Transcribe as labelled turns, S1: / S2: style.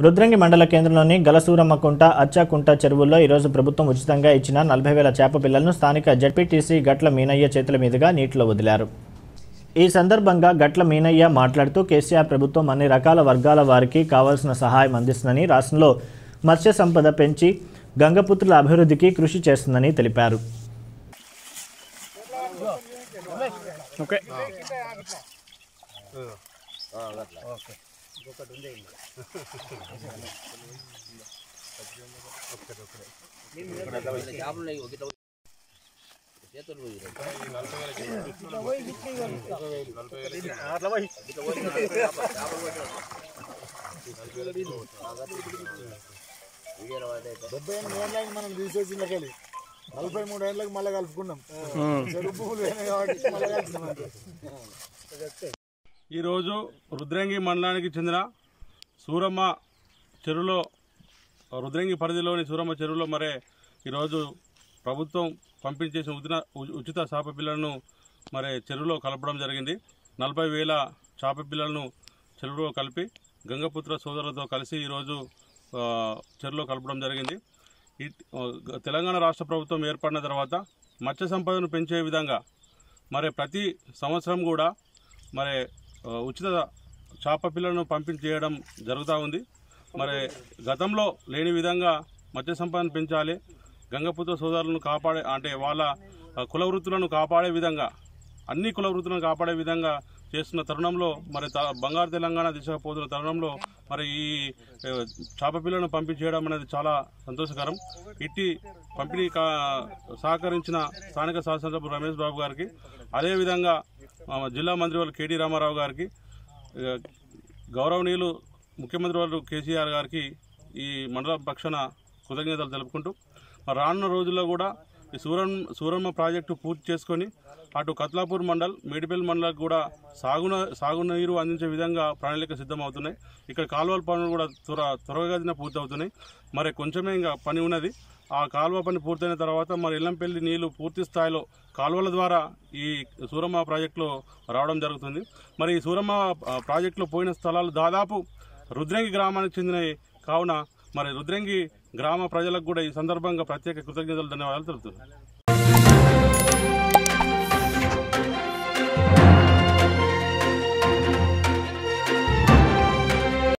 S1: రుద్రంగి మండల కేంద్రంలోని గలసూరమ్మకుంట అచ్చాకుంట చెరువుల్లో ఈరోజు ప్రభుత్వం ఉచితంగా ఇచ్చిన నలభై వేల చేప పిల్లలను స్థానిక జడ్పీటీసీ గట్ల మీనయ్య చేతుల మీదుగా నీటిలో వదిలారు ఈ సందర్భంగా గట్ల మీనయ్య మాట్లాడుతూ కేసీఆర్ ప్రభుత్వం అన్ని రకాల వర్గాల వారికి కావాల్సిన సహాయం అందిస్తుందని రాష్ట్రంలో మత్స్య సంపద పెంచి గంగపుత్రుల అభివృద్ధికి కృషి చేస్తుందని తెలిపారు
S2: డెబ్బై ఎనిమిది ఏళ్ళకి మనం తీసేసిన కలిగి నలభై మూడు ఏళ్ళకి మళ్ళీ కలుపుకున్నాం చెరువు పువ్వులు అయినాయి కాబట్టి మళ్ళీ కలిసినాం అంతే.
S3: ఈరోజు రుద్రంగి మండలానికి చెందిన సూరమ్మ చెరువులో రుద్రంగి పరిధిలోని సూరమ్మ చెరువులో మరే ఈరోజు ప్రభుత్వం పంపించేసిన ఉచిత ఉచిత చేప పిల్లలను మరి చెరువులో కలపడం జరిగింది నలభై వేల చేప పిల్లలను చెరువులో కలిపి గంగపుత్ర సోదరులతో కలిసి ఈరోజు ఆ, చెరువులో కలపడం జరిగింది ఈ ఆ, తెలంగాణ రాష్ట్ర ప్రభుత్వం ఏర్పడిన తర్వాత మత్స్య సంపదను పెంచే విధంగా మరి ప్రతి సంవత్సరం కూడా మరి ఆ, ఉచిత చేప పిల్లలను పంపిణీ చేయడం జరుగుతూ ఉంది మరి గతంలో లేని విధంగా మత్స్య సంపదను పెంచాలి గంగపుత్ర సోదరులను కాపాడే అంటే వాళ్ళ ఆ, కుల వృత్తులను కాపాడే విధంగా అన్ని కుల వృత్తులను కాపాడే విధంగా చేస్తున్న తరుణంలో మరి త- బంగారు తెలంగాణ దిశగా పోతున్న తరుణంలో మరి ఈ ఆ, చేప పిల్లలను పంపిణీ చేయడం అనేది చాలా సంతోషకరం ఇట్టి పంపిణీ కా- సహకరించిన స్థానిక శాసనసభ్యులు రమేష్ బాబు గారికి అదేవిధంగా ఆ, జిల్లా మంత్రి వాళ్ళు కేటీ రామారావు గారికి ఆ, గౌరవనీయులు ముఖ్యమంత్రి వాళ్ళు కేసీఆర్ గారికి ఈ మండల పక్షాన కృతజ్ఞతలు తెలుపుకుంటూ మరి రానున్న రోజుల్లో కూడా ఈ సూరన్ సూరమ్మ ప్రాజెక్టు పూర్తి చేసుకొని అటు కత్లాపూర్ మండల్ మేడిపల్లి మండలకు కూడా సాగున సాగునీరు అందించే విధంగా ప్రణాళిక సిద్ధమవుతున్నాయి ఇక్కడ కాలువల పనులు కూడా త్వర త్వరగతిన పూర్తవుతున్నాయి మరి కొంచెమే ఇంకా పని ఉన్నది ఆ కాలువ పని పూర్తయిన తర్వాత మరి ఇల్లంపల్లి నీళ్లు పూర్తి స్థాయిలో కాలువల ద్వారా ఈ సూరమ్మ ప్రాజెక్టులో రావడం జరుగుతుంది మరి ఈ సూరమ్మ ఆ, ప్రాజెక్టులో పోయిన స్థలాలు దాదాపు రుద్రంగి గ్రామానికి చెందినవి కావున మరి రుద్రంగి గ్రామ ప్రజలకు కూడా ఈ సందర్భంగా ప్రత్యేక కృతజ్ఞతలు ధన్యవాదాలు తెలుపుతున్నాను